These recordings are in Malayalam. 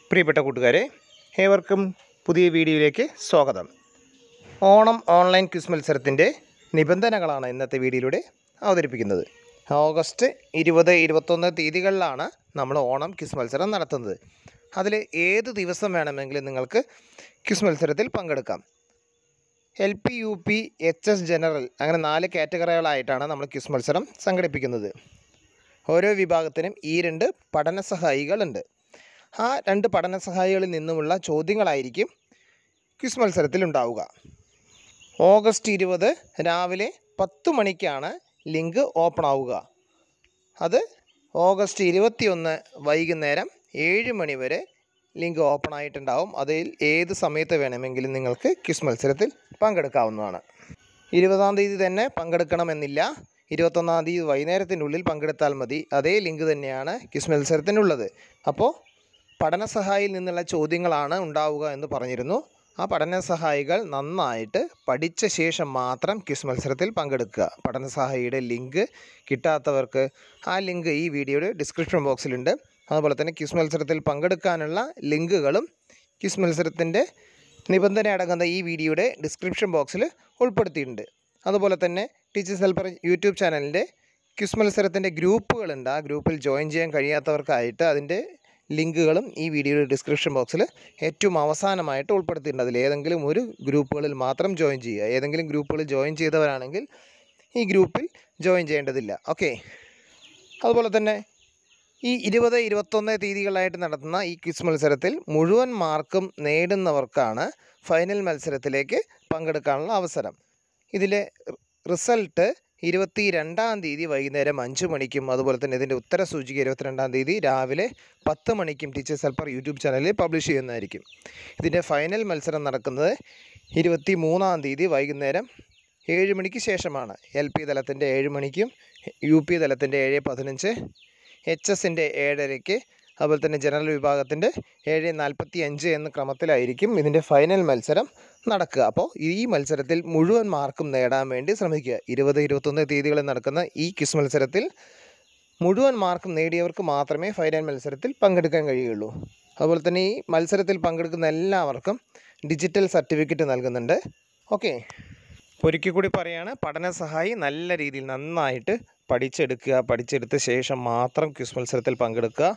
പ്രിയപ്പെട്ട കൂട്ടുകാരെ ഏവർക്കും പുതിയ വീഡിയോയിലേക്ക് സ്വാഗതം ഓണം ഓൺലൈൻ ക്വിസ് മത്സരത്തിൻ്റെ നിബന്ധനകളാണ് ഇന്നത്തെ വീഡിയോയിലൂടെ അവതരിപ്പിക്കുന്നത് ഓഗസ്റ്റ് ഇരുപത് ഇരുപത്തൊന്ന് തീയതികളിലാണ് നമ്മൾ ഓണം ക്വിസ് മത്സരം നടത്തുന്നത് അതിൽ ഏത് ദിവസം വേണമെങ്കിലും നിങ്ങൾക്ക് ക്വിസ് മത്സരത്തിൽ പങ്കെടുക്കാം L P U P H S general അങ്ങനെ നാല് കാറ്റഗറികളായിട്ടാണ് നമ്മൾ ക്വിസ് മത്സരം സംഘടിപ്പിക്കുന്നത് ഓരോ വിഭാഗത്തിനും ഈ രണ്ട് പഠന സഹായികളുണ്ട് ആ രണ്ട് പഠന സഹായികളിൽ നിന്നുമുള്ള ചോദ്യങ്ങളായിരിക്കും ക്വിസ് മത്സരത്തിൽ ഉണ്ടാവുക ഓഗസ്റ്റ് ഇരുപത് രാവിലെ പത്ത് മണിക്കാണ് ലിങ്ക് ഓപ്പൺ ആവുക അത് ഓഗസ്റ്റ് ഇരുപത്തിയൊന്ന് വൈകുന്നേരം ഏഴ് മണി വരെ ലിങ്ക് ഓപ്പൺ ആയിട്ടുണ്ടാവും അതിൽ ഏത് സമയത്ത് വേണമെങ്കിലും നിങ്ങൾക്ക് ക്വിസ് മത്സരത്തിൽ പങ്കെടുക്കാവുന്നതാണ് ഇരുപതാം തീയതി തന്നെ പങ്കെടുക്കണമെന്നില്ല ഇരുപത്തൊന്നാം തീയതി വൈകുന്നേരത്തിനുള്ളിൽ പങ്കെടുത്താൽ മതി അതേ ലിങ്ക് തന്നെയാണ് ക്വിസ് മത്സരത്തിനുള്ളത് അപ്പോൾ പഠന സഹായിയിൽ നിന്നുള്ള ചോദ്യങ്ങളാണ് ഉണ്ടാവുക എന്ന് പറഞ്ഞിരുന്നു ആ പഠന സഹായികൾ നന്നായിട്ട് പഠിച്ച ശേഷം മാത്രം ക്വിസ് മത്സരത്തിൽ പങ്കെടുക്കുക പഠന സഹായിയുടെ ലിങ്ക് കിട്ടാത്തവർക്ക് ആ ലിങ്ക് ഈ വീഡിയോയുടെ ഡിസ്ക്രിപ്ഷൻ ബോക്സിലുണ്ട് അതുപോലെ തന്നെ ക്വിസ് മത്സരത്തിൽ പങ്കെടുക്കാനുള്ള ലിങ്കുകളും ക്വിസ് മത്സരത്തിൻ്റെ നിബന്ധന അടങ്ങുന്ന ഈ വീഡിയോയുടെ ഡിസ്ക്രിപ്ഷൻ ബോക്സിൽ ഉൾപ്പെടുത്തിയിട്ടുണ്ട് അതുപോലെ തന്നെ ടീച്ചേഴ്സ് ഹെൽപ്പർ യൂട്യൂബ് ചാനലിൻ്റെ ക്വിസ് മത്സരത്തിൻ്റെ ഗ്രൂപ്പുകളുണ്ട് ആ ഗ്രൂപ്പിൽ ജോയിൻ ചെയ്യാൻ കഴിയാത്തവർക്കായിട്ട് അതിൻ്റെ ലിങ്കുകളും ഈ വീഡിയോയുടെ ഡിസ്ക്രിപ്ഷൻ ബോക്സിൽ ഏറ്റവും അവസാനമായിട്ട് ഉൾപ്പെടുത്തിയിട്ടുണ്ട് അതിൽ ഏതെങ്കിലും ഒരു ഗ്രൂപ്പുകളിൽ മാത്രം ജോയിൻ ചെയ്യുക ഏതെങ്കിലും ഗ്രൂപ്പുകളിൽ ജോയിൻ ചെയ്തവരാണെങ്കിൽ ഈ ഗ്രൂപ്പിൽ ജോയിൻ ചെയ്യേണ്ടതില്ല ഓക്കെ അതുപോലെ തന്നെ ഈ ഇരുപത് ഇരുപത്തൊന്ന് തീയതികളായിട്ട് നടത്തുന്ന ഈ ക്വിസ് മത്സരത്തിൽ മുഴുവൻ മാർക്കും നേടുന്നവർക്കാണ് ഫൈനൽ മത്സരത്തിലേക്ക് പങ്കെടുക്കാനുള്ള അവസരം ഇതിലെ റിസൾട്ട് ഇരുപത്തി രണ്ടാം തീയതി വൈകുന്നേരം അഞ്ച് മണിക്കും അതുപോലെ തന്നെ ഇതിൻ്റെ ഉത്തര സൂചിക ഇരുപത്തിരണ്ടാം തീയതി രാവിലെ പത്ത് മണിക്കും ടീച്ചേഴ്സ് ഹെൽപ്പർ യൂട്യൂബ് ചാനലിൽ പബ്ലിഷ് ചെയ്യുന്നതായിരിക്കും ഇതിൻ്റെ ഫൈനൽ മത്സരം നടക്കുന്നത് ഇരുപത്തി മൂന്നാം തീയതി വൈകുന്നേരം ഏഴ് മണിക്ക് ശേഷമാണ് എൽ പി തലത്തിൻ്റെ ഏഴ് മണിക്കും യു പി തലത്തിൻ്റെ ഏഴ് പതിനഞ്ച് എച്ച് എസിൻ്റെ ഏഴരയ്ക്ക് അതുപോലെ തന്നെ ജനറൽ വിഭാഗത്തിൻ്റെ ഏഴ് നാൽപ്പത്തി അഞ്ച് എന്ന ക്രമത്തിലായിരിക്കും ഇതിൻ്റെ ഫൈനൽ മത്സരം നടക്കുക അപ്പോൾ ഈ മത്സരത്തിൽ മുഴുവൻ മാർക്കും നേടാൻ വേണ്ടി ശ്രമിക്കുക ഇരുപത് ഇരുപത്തൊന്ന് തീയതികളിൽ നടക്കുന്ന ഈ ക്വിസ് മത്സരത്തിൽ മുഴുവൻ മാർക്കും നേടിയവർക്ക് മാത്രമേ ഫൈനൽ മത്സരത്തിൽ പങ്കെടുക്കാൻ കഴിയുള്ളൂ അതുപോലെ തന്നെ ഈ മത്സരത്തിൽ പങ്കെടുക്കുന്ന എല്ലാവർക്കും ഡിജിറ്റൽ സർട്ടിഫിക്കറ്റ് നൽകുന്നുണ്ട് ഓക്കെ ഒരിക്കൽ കൂടി പറയാണ് പഠന സഹായി നല്ല രീതിയിൽ നന്നായിട്ട് പഠിച്ചെടുക്കുക പഠിച്ചെടുത്ത ശേഷം മാത്രം ക്വിസ് മത്സരത്തിൽ പങ്കെടുക്കുക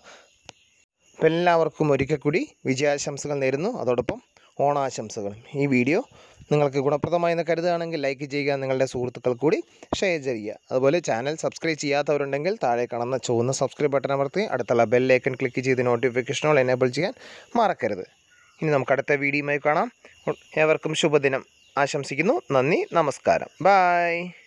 അപ്പോൾ എല്ലാവർക്കും ഒരിക്കൽ കൂടി വിജയാശംസകൾ നേരുന്നു അതോടൊപ്പം ഓണാശംസകളും ഈ വീഡിയോ നിങ്ങൾക്ക് ഗുണപ്രദമായി എന്ന് കരുതുകയാണെങ്കിൽ ലൈക്ക് ചെയ്യുക നിങ്ങളുടെ സുഹൃത്തുക്കൾ കൂടി ഷെയർ ചെയ്യുക അതുപോലെ ചാനൽ സബ്സ്ക്രൈബ് ചെയ്യാത്തവരുണ്ടെങ്കിൽ താഴെ കാണുന്ന ചുവന്ന സബ്സ്ക്രൈബ് ബട്ടൺ അമർത്തി അടുത്തുള്ള ബെൽ ഐക്കൺ ക്ലിക്ക് ചെയ്ത് നോട്ടിഫിക്കേഷനുകൾ എനേബിൾ ചെയ്യാൻ മറക്കരുത് ഇനി നമുക്ക് അടുത്ത വീഡിയോയുമായി കാണാം ഏവർക്കും ശുഭദിനം ആശംസിക്കുന്നു നന്ദി നമസ്കാരം ബായ്